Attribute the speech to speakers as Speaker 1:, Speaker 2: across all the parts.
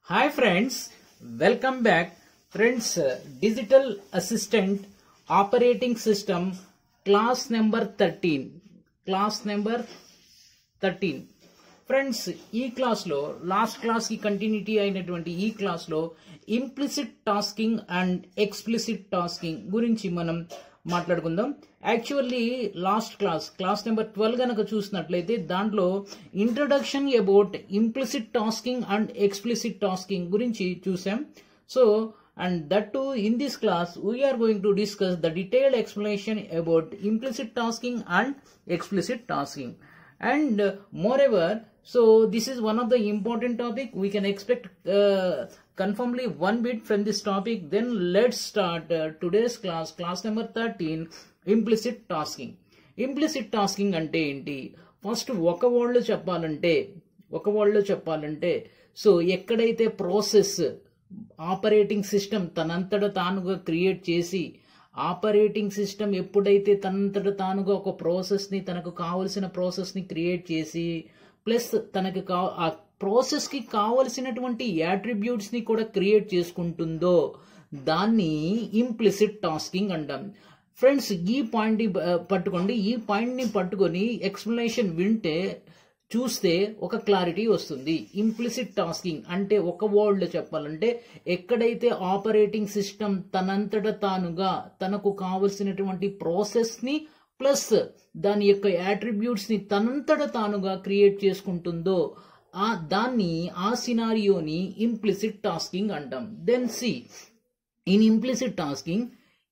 Speaker 1: Hi friends, welcome back. Friends, uh, Digital Assistant Operating System class number 13. Class number 13. Friends ఈ క్లాస్లో last class కి continuity అయినటువంటి ఈ క్లాస్లో implicit tasking and explicit tasking గురించి మనం మాట్లాడుకుందాం actually last class class number twelve గనక చూసినట్లయితే దాంట్లో introduction about implicit tasking and explicit tasking గురించి చూసాం so and that too in this class we are going to discuss the detailed explanation about implicit tasking and explicit tasking and uh, moreover so this is one of the important topic we can expect uh, confirmly one bit from this topic then let's start uh, today's class class number 13 implicit tasking implicit tasking అంటే ఏంటి first ఒక వర్డ్లో చెప్పాలంటే ఒక వర్డ్లో చెప్పాలంటే so ఎక్కడైతే process operating system తనంతట తానుగా create చేసి ఆపరేటింగ్ సిస్టమ్ ఎప్పుడైతే తనంతట తానుగా ఒక ప్రాసెస్ని తనకు కావలసిన ప్రాసెస్ని క్రియేట్ చేసి ప్లస్ తనకు కా ఆ ప్రాసెస్కి కావలసినటువంటి యాట్రిబ్యూట్స్ని కూడా క్రియేట్ చేసుకుంటుందో దాన్ని ఇంప్లిసిట్ టాస్కింగ్ అంటాం ఫ్రెండ్స్ ఈ పాయింట్ పట్టుకోండి ఈ పాయింట్ని పట్టుకొని ఎక్స్ప్లెనేషన్ వింటే చూస్తే ఒక క్లారిటీ వస్తుంది ఇంప్లిసిట్ టాస్కింగ్ అంటే ఒక వర్డ్లో చెప్పాలంటే ఎక్కడైతే ఆపరేటింగ్ సిస్టమ్ తనంతట తానుగా తనకు కావలసినటువంటి ప్రాసెస్ని ప్లస్ దాని యొక్క యాట్రిబ్యూట్స్ని తనంతట తానుగా క్రియేట్ చేసుకుంటుందో ఆ దాన్ని ఆ సినారియోని ఇంప్లిసిట్ టాస్కింగ్ అంటాం then see in implicit tasking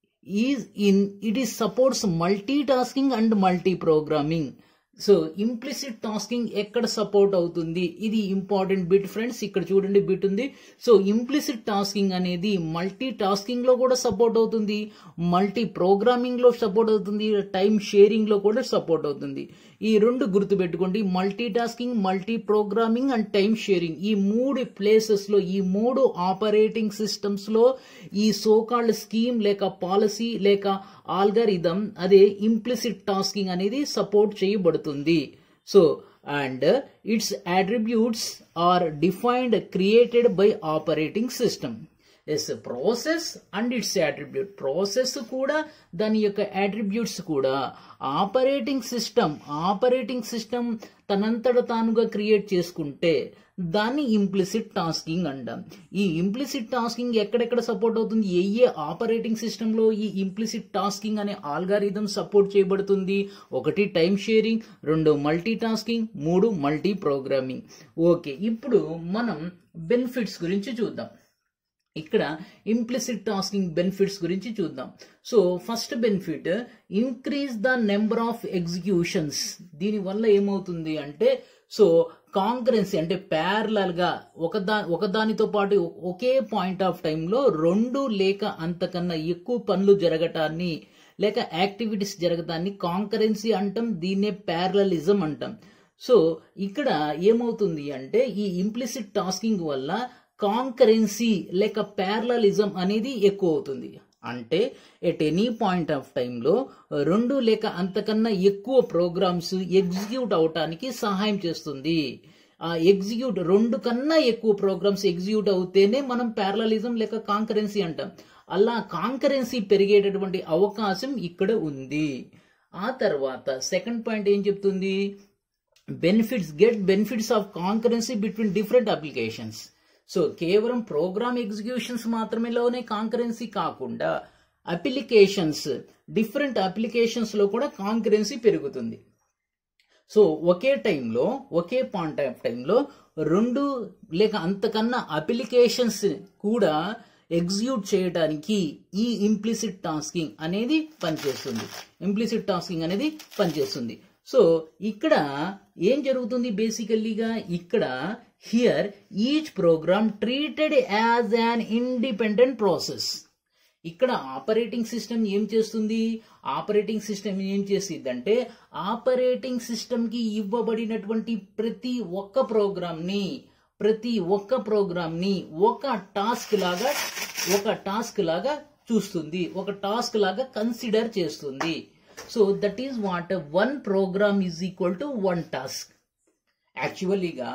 Speaker 1: is in it is supports multi tasking and multi programming so implicit tasking ఎక్కడ సపోర్ట్ అవుతుంది ఇది ఇంపార్టెంట్ బిట్ ఫ్రెండ్స్ ఇక్కడ చూడండి బిట్ ఉంది సో ఇంప్లిసిట్ టాస్కింగ్ అనేది మల్టీ టాస్కింగ్ లో కూడా సపోర్ట్ అవుతుంది మల్టీ ప్రోగ్రామింగ్ లో సపోర్ట్ అవుతుంది టైం షేరింగ్ లో కూడా సపోర్ట్ అవుతుంది ఈ రెండు గుర్తుపెట్టుకోండి multi tasking multi programming and time sharing ఈ మూడు ప్లేసెస్ లో ఈ మూడు ఆపరేటింగ్ సిస్టమ్స్ లో ఈ సోకాల్డ్ స్కీమ్ లేక పాలసీ లేక ఆల్గరిథం అదే ఇంప్లిసిట్ టాస్కింగ్ అనేది సపోర్ట్ చేయబడుతుంది so and its attributes are defined created by operating system yes process and its attribute process కూడా దాని యొక్క అట్రిబ్యూట్స్ కూడా ఆపరేటింగ్ సిస్టమ్ ఆపరేటింగ్ సిస్టమ్ తనంతట తానుగా క్రియేట్ చేసుకుంటే దాన్ని ఇంప్లిసిట్ టాస్కింగ్ అంటాం ఈ ఇంప్లిసిట్ టాస్కింగ్ ఎక్కడెక్కడ సపోర్ట్ అవుతుంది ఏ ఏ ఆపరేటింగ్ సిస్టంలో ఈ ఇంప్లిసిట్ టాస్కింగ్ అనే ఆల్గారిథం సపోర్ట్ చేయబడుతుంది ఒకటి టైం షేరింగ్ రెండు మల్టీ టాస్కింగ్ మూడు మల్టీ ప్రోగ్రామింగ్ ఓకే ఇప్పుడు మనం బెనిఫిట్స్ గురించి చూద్దాం ఇక్కడ ఇంప్లిసిట్ టాస్కింగ్ బెనిఫిట్స్ గురించి చూద్దాం so first benefit increase the number of executions దీనివల్ల ఏమవుతుంది అంటే సో కాంకరెన్సీ అంటే ప్యారలల్ గా ఒకదా ఒకదానితో పాటు ఒకే పాయింట్ ఆఫ్ టైంలో రెండు లేక అంతకన్నా ఎక్కువ పనులు జరగటాన్ని లేక యాక్టివిటీస్ జరగటాన్ని కాంకరెన్సీ అంటాం దీన్నే ప్యారలలిజం అంటాం సో ఇక్కడ ఏమవుతుంది అంటే ఈ ఇంప్లిసిట్ టాస్కింగ్ వల్ల కాంకరెన్సీ లేక ప్యారలలిజం అనేది ఎక్కువ అవుతుంది అంటే ఎట్ ఎనీ పాయింట్ ఆఫ్ టైంలో రెండు లేక అంతకన్నా ఎక్కువ ప్రోగ్రామ్స్ ఎగ్జిక్యూట్ అవటానికి సహాయం చేస్తుంది ఆ ఎగ్జిక్యూట్ రెండు కన్నా ఎక్కువ ప్రోగ్రామ్స్ ఎగ్జిక్యూట్ అవుతేనే మనం ప్యారలలిజం లేక కాంకరెన్సీ అంటాం అలా కాంకరెన్సీ పెరిగేటటువంటి అవకాశం ఇక్కడ ఉంది ఆ తర్వాత సెకండ్ పాయింట్ ఏం చెప్తుంది benefits get benefits of concurrency between different applications so కేవలం ప్రోగ్రామ్ ఎగ్జిక్యూషన్స్ మాత్రమేలోనే కాంకరెన్సీ కాకుండా అప్లికేషన్స్ డిఫరెంట్ అప్లికేషన్స్ లో కూడా కాంకరెన్సీ పెరుగుతుంది సో ఒకే టైంలో ఒకే పాయింట్ ఆఫ్ టైంలో రెండు లేక అంతకన్నా అప్లికేషన్స్ కూడా ఎగ్జిక్యూట్ చేయడానికి ఈ ఇంప్లిసిట్ టాస్కింగ్ అనేది పనిచేస్తుంది ఇంప్లిసిట్ టాస్కింగ్ అనేది పనిచేస్తుంది సో ఇక్కడ ఏం జరుగుతుంది బేసికల్లీగా ఇక్కడ here each program treated as an independent process ఇక్కడ ఆపరేటింగ్ సిస్టమ్ ఏం చేస్తుంది ఆపరేటింగ్ సిస్టమ్ ఏం చేసిద్దంటే ఆపరేటింగ్ సిస్టమ్ కి ఇవ్వబడినటువంటి ప్రతి ఒక్క ప్రోగ్రామ్ ని ప్రతి ఒక్క ప్రోగ్రామ్ ని ఒక టాస్క్ లాగా ఒక టాస్క్ లాగా చూస్తుంది ఒక టాస్క్ లాగా కన్సిడర్ చేస్తుంది so that is what one program is equal to one task యాక్చువల్లీగా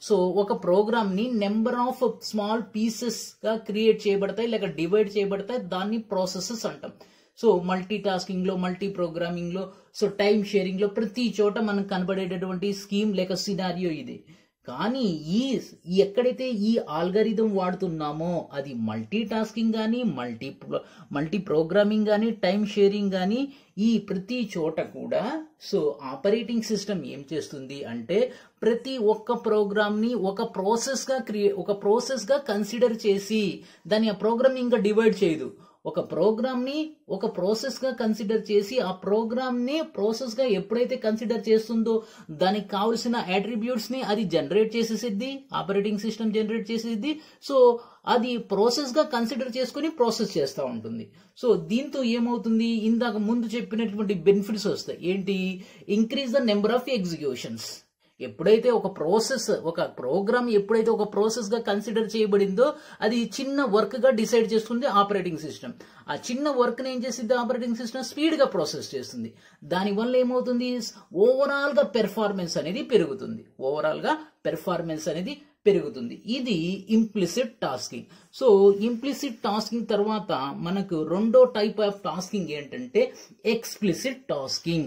Speaker 1: సో ఒక ప్రోగ్రామ్ ని నెంబర్ ఆఫ్ స్మాల్ పీసెస్ గా క్రియేట్ చేయబడతాయి లేక డివైడ్ చేయబడతాయి దాన్ని ప్రాసెసెస్ అంటాం సో మల్టీ టాస్కింగ్ లో మల్టీ ప్రోగ్రామింగ్ లో సో టైం షేరింగ్ లో ప్రతి చోట మనకు కనబడేటటువంటి స్కీమ్ లేక సినారియో ఇది కానీ ఈ ఈ ఎక్కడైతే ఈ ఆల్గరిథం వాడుతున్నామో అది మల్టీ టాస్కింగ్ కానీ మల్టీ మల్టీ ప్రోగ్రామింగ్ కానీ టైం షేరింగ్ కానీ ఈ ప్రతి చోట కూడా సో ఆపరేటింగ్ సిస్టమ్ ఏం చేస్తుంది అంటే ప్రతి ఒక్క ప్రోగ్రామ్ ని ఒక ప్రాసెస్ గా క్రియే ఒక ప్రాసెస్ గా కన్సిడర్ చేసి దాని ఆ ప్రోగ్రామ్ ఇంకా డివైడ్ చేయదు ఒక ప్రోగ్రామ్ ని ఒక ప్రాసెస్ గా కన్సిడర్ చేసి ఆ ప్రోగ్రామ్ ని ప్రాసెస్ గా ఎప్పుడైతే కన్సిడర్ చేస్తుందో దానికి కావలసిన అట్రిబ్యూట్స్ ని అది జనరేట్ చేసేసిద్ది ఆపరేటింగ్ సిస్టమ్ జనరేట్ చేసేది సో అది ప్రాసెస్ గా కన్సిడర్ చేసుకుని ప్రాసెస్ చేస్తూ ఉంటుంది సో దీంతో ఏమవుతుంది ఇందాక ముందు చెప్పినటువంటి బెనిఫిట్స్ వస్తాయి ఏంటి increase the number of executions ఎప్పుడైతే ఒక ప్రాసెస్ ఒక ప్రోగ్రామ్ ఎప్పుడైతే ఒక ప్రాసెస్ గా కన్సిడర్ చేయబడిందో అది చిన్న వర్క్ గా డిసైడ్ చేస్తుంది ఆపరేటింగ్ సిస్టమ్ ఆ చిన్న వర్క్ ని ఏం చేసింది ఆపరేటింగ్ సిస్టమ్ స్పీడ్ గా ప్రాసెస్ చేస్తుంది దానివల్ల ఏమవుతుంది ఓవరాల్ గా పెర్ఫార్మెన్స్ అనేది పెరుగుతుంది ఓవరాల్ గా పెర్ఫార్మెన్స్ అనేది పెరుగుతుంది ఇది implicit tasking so implicit tasking తర్వాత మనకు రెండో టైప్ ఆఫ్ టాస్కింగ్ ఏంటంటే explicit tasking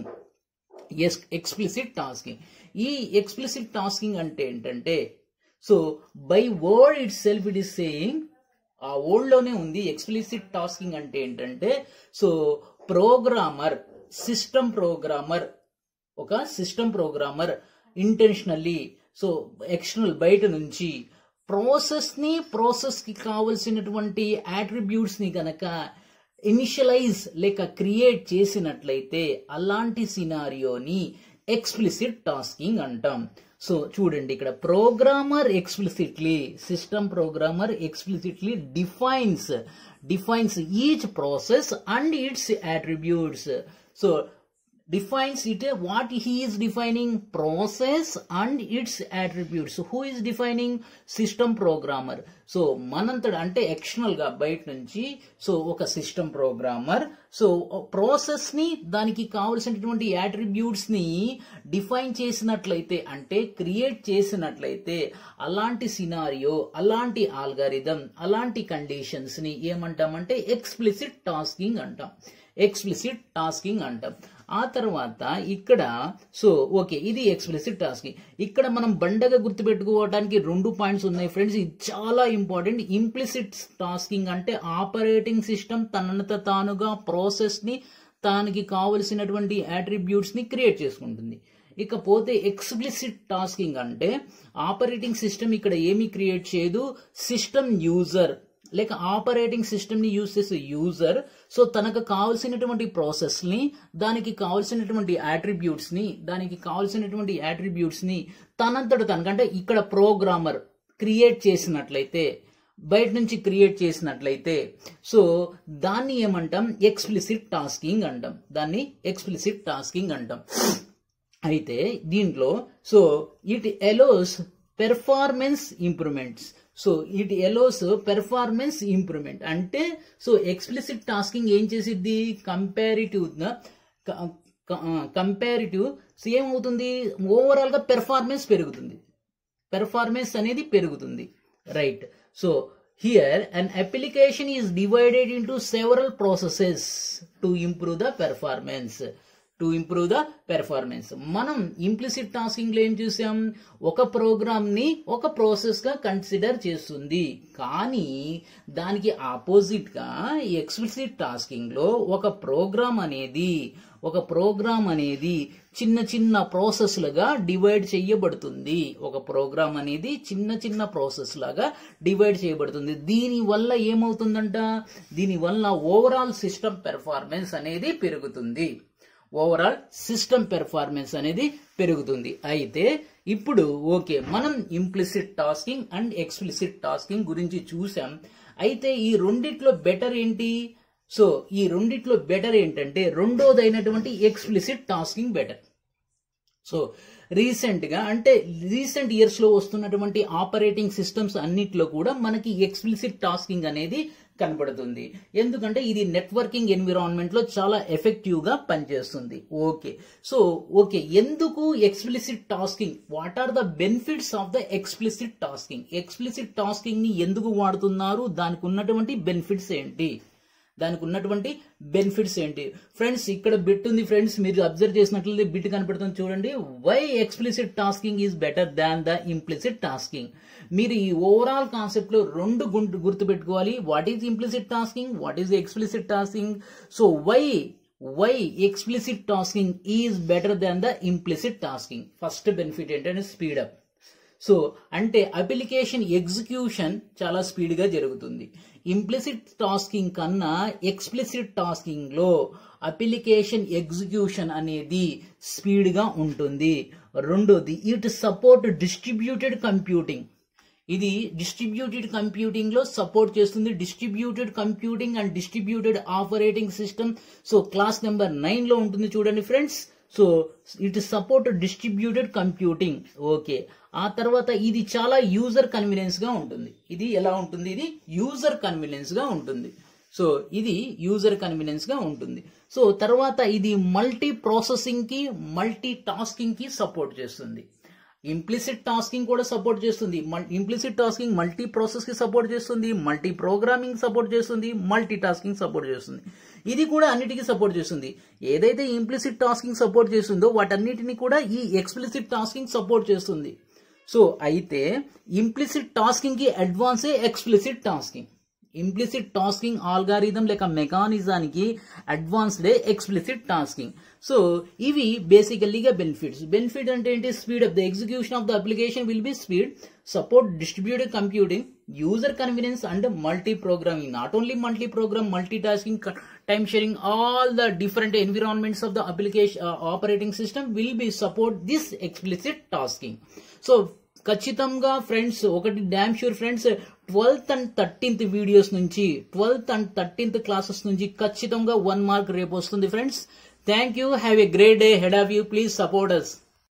Speaker 1: yes explicit tasking ఈ ఎక్స్ప్లిసిట్ టాస్కింగ్ అంటే ఏంటంటే so by word itself it is saying ఆ వర్డ్ లోనే ఉంది ఎక్స్ప్లిసిట్ టాస్కింగ్ అంటే ఏంటంటే సో ప్రోగ్రామర్ సిస్టమ్ ప్రోగ్రామర్ ఒక system programmer intentionally so external బయట నుంచి ప్రాసెస్ ని ప్రాసెస్ కి కావలసినటువంటి అట్రిబ్యూట్స్ ని గనక ఇనిషియలైజ్ లేక క్రియేట్ చేసినట్లయితే అలాంటి సినారియోని ఎక్స్ప్లిసిట్ టాస్కింగ్ అంటాం సో చూడండి ఇక్కడ programmer explicitly system programmer explicitly defines defines each process and its attributes so defines it what he is defining process and its attributes who is defining system programmer so మనంతట అంటే external గా బయట నుంచి so ఒక system programmer so process ని దానికి కావలసినటువంటి attributes ని డిఫైన్ చేసినట్లయితే అంటే క్రియేట్ చేసినట్లయితే అలాంటి సినారియో అలాంటి ఆల్గారిథం అలాంటి కండిషన్స్ ని ఏమంటామంటే ఎక్స్ప్లిసిట్ టాస్కింగ్ అంటాం ఎక్స్ప్లిసిట్ టాస్కింగ్ అంటాం ఆ తర్వాత ఇక్కడ సో ఓకే ఇది ఎక్స్ప్లిసిట్ టాస్కింగ్ ఇక్కడ మనం బండగా గుర్తుపెట్టుకోవడానికి రెండు పాయింట్స్ ఉన్నాయి ఫ్రెండ్స్ ఇది చాలా ఇంపార్టెంట్ ఇంప్లిసిట్ టాస్కింగ్ అంటే ఆపరేటింగ్ సిస్టమ్ తనంత తానుగా ప్రాసెస్ ని దానికి కావలసినటువంటి అట్రిబ్యూట్స్ ని క్రియేట్ చేసుకుంటుంది ఇకపోతే ఎక్స్ప్లిసిట్ టాస్కింగ్ అంటే ఆపరేటింగ్ సిస్టమ్ ఇక్కడ ఏమి క్రియేట్ చేయదు సిస్టమ్ యూజర్ లేక ఆపరేటింగ్ సిస్టమ్ ని యూజ్ చేసే యూజర్ సో తనకు కావలసినటువంటి ప్రాసెస్ ని దానికి కావలసినటువంటి అట్రిబ్యూట్స్ ని దానికి కావలసినటువంటి అట్రిబ్యూట్స్ ని తనంతట తనకంటే ఇక్కడ ప్రోగ్రామర్ క్రియేట్ చేసినట్లయితే బయట నుంచి క్రియేట్ చేసినట్లయితే సో దాన్ని ఏమంటాం ఎక్స్ప్లిసిట్ టాస్కింగ్ అంటాం దాన్ని ఎక్స్ప్లిసిట్ టాస్కింగ్ అంటాం అయితే దీంట్లో so it allows performance improvements so it allows performance improvement అంటే సో ఎక్స్ప్లిసిట్ టాస్కింగ్ ఏం చేసిద్ది కంపారిటివ్ కంపారిటివ్ సో ఏమవుతుంది ఓవరాల్ గా పెర్ఫార్మెన్స్ పెరుగుతుంది పెర్ఫార్మెన్స్ అనేది పెరుగుతుంది right so here an application is divided into several processes to improve the performance to improve the performance మనం implicit tasking లో ఏం చూసాం ఒక ప్రోగ్రామ్ ని ఒక ప్రాసెస్ గా కన్సిడర్ చేస్తుంది కానీ దానికి ఆపోజిట్ గా ఎక్స్ప్లిసిట్ టాస్కింగ్ లో ఒక ప్రోగ్రామ్ అనేది ఒక ప్రోగ్రామ్ అనేది చిన్న చిన్న ప్రాసెస్లుగా డివైడ్ చేయబడుతుంది ఒక ప్రోగ్రామ్ అనేది చిన్న చిన్న ప్రాసెస్ లాగా డివైడ్ చేయబడుతుంది దీని వల్ల ఏమవుతుందంట దీని వల్ల ఓవరాల్ సిస్టమ్ పెర్ఫార్మెన్స్ అనేది పెరుగుతుంది ఓవరాల్ సిస్టమ్ పెర్ఫార్మెన్స్ అనేది పెరుగుతుంది అయితే ఇప్పుడు ఓకే మనం implicit tasking and explicit tasking గురించి చూసాం అయితే ఈ రెండిట్లో బెటర్ ఏంటి సో ఈ రెండిట్లో బెటర్ ఏంటంటే రెండోదైనటువంటి explicit tasking better so recent గా అంటే రీసెంట్ ఇయర్స్ లో వస్తున్నటువంటి ఆపరేటింగ్ సిస్టమ్స్ అన్నిట్లో కూడా మనకి ఎక్స్ప్లిసిట్ టాస్కింగ్ అనేది కనబడుతుంది ఎందుకంటే ఇది నెట్వర్కింగ్ ఎన్విరాన్మెంట్ లో చాలా ఎఫెక్టివ్ గా పనిచేస్తుంది ఓకే సో ఓకే ఎందుకు explicit tasking what are the benefits of the explicit tasking explicit tasking ని ఎందుకు వాడుతున్నారు దానికి ఉన్నటువంటి బెనిఫిట్స్ ఏంటి దానికి ఉన్నటువంటి బెనిఫిట్స్ ఏంటి ఫ్రెండ్స్ ఇక్కడ బిట్ ఉంది ఫ్రెండ్స్ మీరు అబ్జర్వ్ చేసినట్లయితే బిట్ కనపడుతుంది చూడండి why explicit tasking is better than the implicit tasking మీరు ఈ ఓవరాల్ కాన్సెప్ట్ లో రెండు గుంటు గుర్తుపెట్టుకోవాలి what is implicit tasking what is explicit tasking so why why explicit tasking is better than the implicit tasking first benefit ఏంటంటే speedup so అంటే application execution చాలా speed గా జరుగుతుంది ఇంప్లిసిట్ టాస్కింగ్ కన్నా ఎక్స్ప్లిసిట్ టాస్కింగ్ లో అప్లికేషన్ ఎగ్జిక్యూషన్ అనేది speed గా ఉంటుంది రెండోది ఇట్ సపోర్ట్ డిస్ట్రిబ్యూటెడ్ కంప్యూటింగ్ ఇది డిస్ట్రిబ్యూటెడ్ కంప్యూటింగ్ లో సపోర్ట్ చేస్తుంది distributed computing and distributed operating system so class number nine లో ఉంటుంది చూడండి friends so it support distributed computing okay ఆ తర్వాత ఇది చాలా యూజర్ కన్వీనియన్స్ గా ఉంటుంది ఇది ఎలా ఉంటుంది ఇది యూజర్ కన్వీనియన్స్ గా ఉంటుంది సో ఇది యూజర్ కన్వీనియన్స్ గా ఉంటుంది సో తర్వాత ఇది మల్టీ ప్రాసెసింగ్ కి మల్టీ టాస్కింగ్ కి సపోర్ట్ చేస్తుంది ఇంప్లిసిట్ టాస్కింగ్ కూడా సపోర్ట్ చేస్తుంది ఇంప్లిసిట్ టాస్కింగ్ మల్టీ ప్రాసెస్ కి సపోర్ట్ చేస్తుంది మల్టీ ప్రోగ్రామింగ్ సపోర్ట్ చేస్తుంది మల్టీ టాస్కింగ్ సపోర్ట్ చేస్తుంది ఇది కూడా అన్నిటికీ సపోర్ట్ చేస్తుంది ఏదైతే ఇంప్లిసిట్ టాస్కింగ్ సపోర్ట్ చేస్తుందో వాటన్నిటిని కూడా ఈ ఎక్స్ప్లిసిట్ టాస్కింగ్ సపోర్ట్ చేస్తుంది సో అయితే ఇంప్లిసిట్ టాస్కింగ్ కి అడ్వాన్సే explicit tasking implicit tasking algorithm లేక మెకానిజానికి అడ్వాన్స్డే ఎక్స్ప్లిసిట్ టాస్కింగ్ సో ఇవి బేసికల్లీగా బెనిఫిట్స్ బెనిఫిట్ అంటే ఏంటి speed of the execution of the application will be speed support distributed computing user convenience and multi multiprogramming not only multiprogram multitasking time sharing all the different environments of the application operating system will be support this explicit tasking so ఖచ్చితంగా friends ఒకటి damn sure friends twelfth and thirteenth videos నుంచి twelfth and thirteenth classes నుంచి ఖచ్చితంగా one mark రేపు వస్తుంది friends thank you have a great day head of you please support us